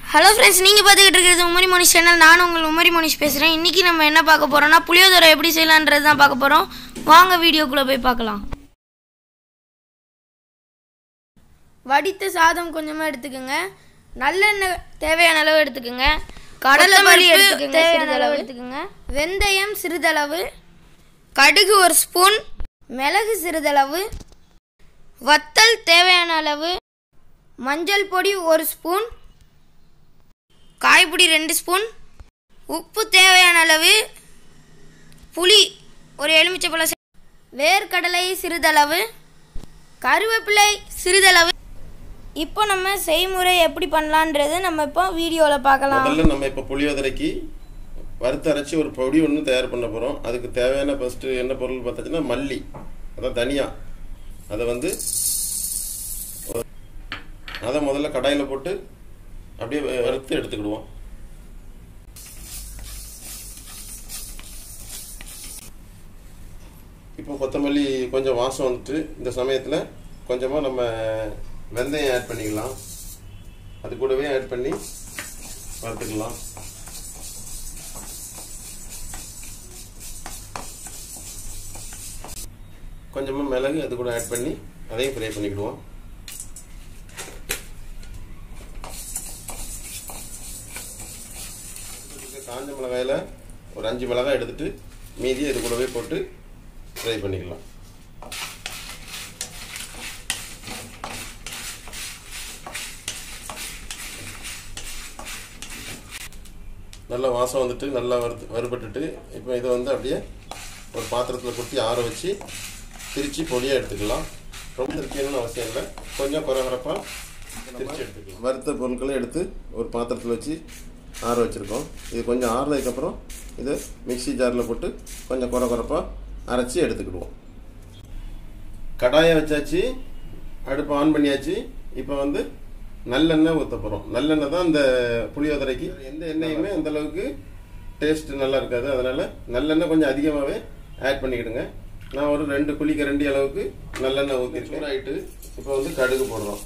hello friends நீங்கள் பார்த்துக்கிட்டு இருக்கிறது உமரி மோனிஷ் சேனல் நான் உங்கள் உமரி மோனிஷ் பேசுகிறேன் இன்றைக்கி நம்ம என்ன பார்க்க போகிறோம்னா புளியோதரை எப்படி செய்யலான்றது தான் பார்க்க போகிறோம் வாங்க வீடியோக்குள்ளே போய் பார்க்கலாம் வடித்த சாதம் கொஞ்சமாக எடுத்துக்கோங்க நல்லெண்ணெய் தேவையான அளவு எடுத்துக்கோங்க கடலை பருப்பு எடுத்துக்கோங்க தேவையான அளவு எடுத்துக்கோங்க வெந்தயம் சிறிதளவு கடுகு ஒரு ஸ்பூன் மிளகு சிறிதளவு வத்தல் தேவையான அளவு மஞ்சள் பொடி ஒரு ஸ்பூன் காய்பொடி ரெண்டு ஸ்பூன் உப்பு தேவையான அளவு புளி ஒரு எலுமிச்சைப்பழ வேர்க்கடலை சிறிதளவு கருவேப்பிலை சிறிதளவு இப்போ நம்ம செய்முறை எப்படி பண்ணலான்றது நம்ம இப்போ வீடியோவில் பார்க்கலாம் முதல்ல நம்ம இப்போ புளியோதரைக்கு வறுத்து அரைச்சி ஒரு பொடி ஒன்று தயார் பண்ண போகிறோம் அதுக்கு தேவையான ஃபஸ்ட்டு என்ன பொருள் பார்த்தாச்சுன்னா மல்லி அதான் தனியா அதை வந்து ஒரு- அதை முதல்ல கடாயில் போட்டு அப்படியே வ- வறுத்து எடுத்துக்கிடுவோம் இப்போ கொத்தமல்லி கொஞ்சம் வாசம் வந்துட்டு இந்த சமயத்தில் கொஞ்சமாக நம்ம வெந்தயம் ஆட் பண்ணிக்கலாம் அது கூடவே ஆட் பண்ணி வறுத்துக்கலாம் கொஞ்சமாக மிளகு அது கூட ஆட் பண்ணி அதையும் ஃப்ரை பண்ணிக்கிடுவோம் இதுக்கு காஞ்ச மிளகாயில் ஒரு அஞ்சு மிளகாய் எடுத்துட்டு மீதியை இது கூடவே போட்டு ஃப்ரை பண்ணிக்கலாம் நல்லா வாசம் வந்துட்டு நல்லா வறுத்து வறுபட்டுட்டு இப்போ இதை வந்து அப்படியே ஒரு பாத்திரத்தில் கொட்டி ஆற வச்சு திரிச்சு பொடியாக எடுத்துக்கலாம் ரொம்ப திரிக்கணும்னு அவசியம் இல்லை கொஞ்சம் குறகுறப்பாக திரிச்சு எடுத்துக்கலாம் வறுத்த பொருட்களை எடுத்து ஒரு பாத்திரத்தில் வச்சு ஆற வச்சுருக்கோம் இது கொஞ்சம் ஆறுனதுக்கப்புறம் இதை மிக்ஸி ஜாரில் போட்டு கொஞ்சம் குறை குறைப்பாக அரைச்சி எடுத்துக்கிடுவோம் கடாயை வச்சாச்சு அடுப்பு ஆன் பண்ணியாச்சு இப்போ வந்து நல்லெண்ணெய் ஊற்ற போகிறோம் நல்லெண்ணெய் தான் இந்த புளியோதரைக்கு எந்த எண்ணெயுமே அந்த அளவுக்கு டேஸ்ட் நல்லா இருக்காது அதனால நல்லெண்ணெய் கொஞ்சம் அதிகமாகவே ஆட் பண்ணிக்கிடுங்க நான் ஒரு ரெண்டு குழிக்கரண்டி அளவுக்கு நல்லெண்ணெய் ஊற்றிருக்கேன் ஆயிட்டு இப்போ வந்து கடுகு போடுறோம்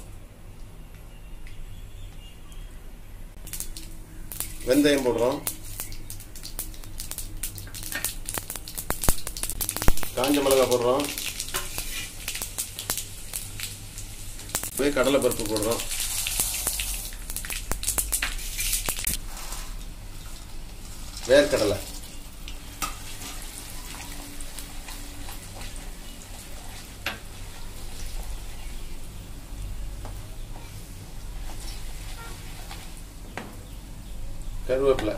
வெந்தயம் போடுறோம் காஞ்ச மிளகாய் போடுறோம் போய் கடலை பருப்பு போடுறோம் வேர்க்கடலை கருவேப்பிலை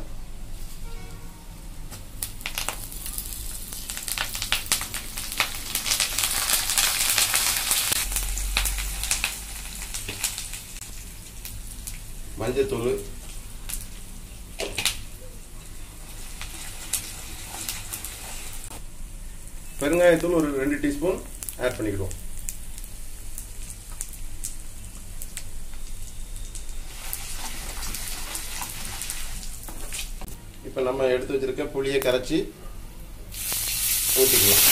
மஞ்சத்தூள் பெருங்காயத்தூள் ஒரு ரெண்டு டீஸ்பூன் ஆட் பண்ணிக்கிடுவோம் இப்போ நம்ம எடுத்து வச்சிருக்க புளியை கரைச்சி ஊற்றிக்கலாம்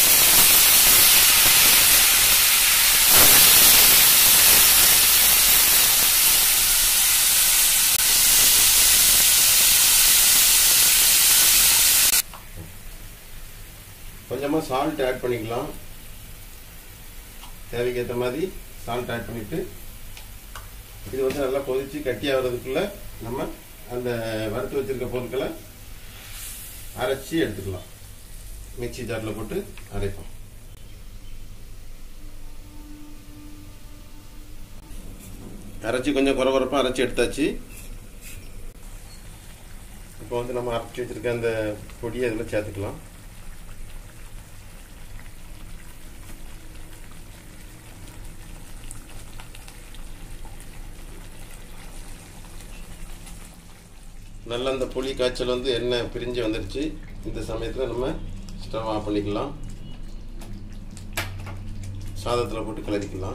கொஞ்சமாக சால்ட் ஆட் பண்ணிக்கலாம் தேவைக்கு ஏற்ற மாதிரி சால்ட் ஆட் பண்ணிட்டு இது வந்து நல்லா கொதிச்சு கட்டியாக வர்றதுக்குள்ள நம்ம அந்த வறுத்து வச்சிருக்க பொருட்களை அரைச்சி எடுத்துக்கலாம் மிக்ஸி ஜாரில் போட்டு அரைப்போம் அரைச்சி கொஞ்சம் குறகுறப்பாக அரைச்சி எடுத்தாச்சு இப்போ வந்து நம்ம அரைச்சி வச்சிருக்க அந்த பொடியை இதில் சேர்த்துக்கலாம் நல்ல அந்த புளி காய்ச்சல் வந்து எண்ணெய் பிரிஞ்சு வந்துருச்சு இந்த சமயத்தில் நம்ம ஸ்டவ் ஆஃப் பண்ணிக்கலாம் சாதத்தில் போட்டு கிளறிக்கலாம்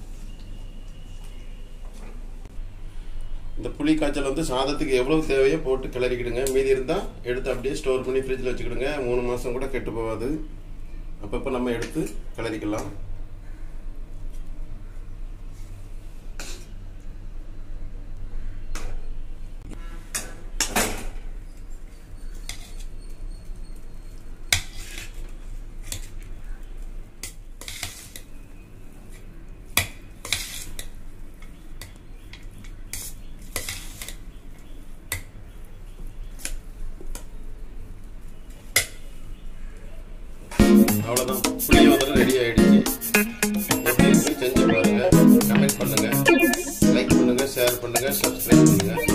இந்த புளி காய்ச்சல் வந்து சாதத்துக்கு எவ்வளவு தேவையோ போட்டு கிளறிக்கிடுங்க மீதி இருந்தால் எடுத்து அப்படியே ஸ்டோர் பண்ணி ஃப்ரிட்ஜில் வச்சுக்கிடுங்க மூணு மாதம் கூட கெட்டு போகாது அப்பப்போ நம்ம எடுத்து கிளறிக்கலாம் அவ்வளோதான் புளியோதரை ரெடி ஆயிடுச்சு எப்படி இருக்கு செஞ்சு பாருங்க கமெண்ட் பண்ணுங்க லைக் பண்ணுங்க ஷேர் பண்ணுங்க சப்ஸ்கிரைப் பண்ணுங்க